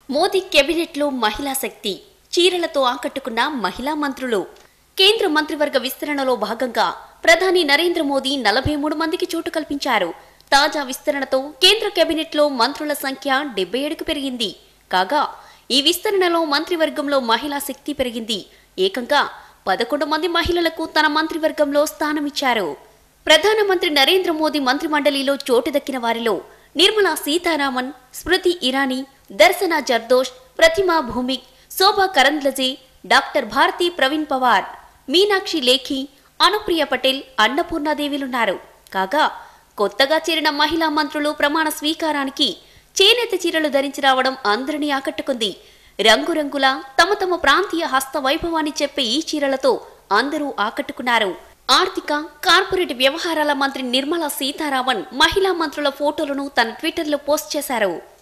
మోదీ కెబినెట్లో మహిళా శక్తి చీరలతో ఆకట్టుకున్న మహిళా మంత్రులు కేంద్ర మంత్రివర్గ విస్తరణలో భాగంగా ప్రధాని నరేంద్ర మోదీ నలభై మూడు మందికి చోటు కల్పించారు తాజా విస్తరణతో కేంద్ర కెబినెట్లో మంత్రుల సంఖ్య డెబ్బై ఏడుకు పెరిగింది కాగా ఈ విస్తరణలో మంత్రివర్గంలో మహిళా శక్తి పెరిగింది ఏకంగా పదకొండు మంది మహిళలకు తన మంత్రివర్గంలో స్థానమిచ్చారు ప్రధానమంత్రి నరేంద్ర మోదీ మంత్రిమండలిలో చోటు దక్కిన వారిలో నిర్మలా సీతారామన్ స్మృతి ఇరానీ దర్శన జర్దోష్ ప్రతిమా భూమిక్ శోభా కరంద్లజే డాక్టర్ భారతి ప్రవీణ్ పవార్ మీనాక్షి లేఖి అనుప్రియ పటేల్ అన్నపూర్ణాదేవిలున్నారు కాగా కొత్తగా చేరిన మహిళా మంత్రులు ప్రమాణ స్వీకారానికి చేనేత చీరలు ధరించి రావడం అందరినీ ఆకట్టుకుంది రంగురంగుల తమ తమ ప్రాంతీయ హస్త వైభవాన్ని చెప్పే ఈ చీరలతో అందరూ ఆకట్టుకున్నారు ఆర్థిక కార్పొరేట్ వ్యవహారాల మంత్రి నిర్మలా సీతారామన్ మహిళా మంత్రుల ఫోటోలను తన ట్విట్టర్లో పోస్ట్ చేశారు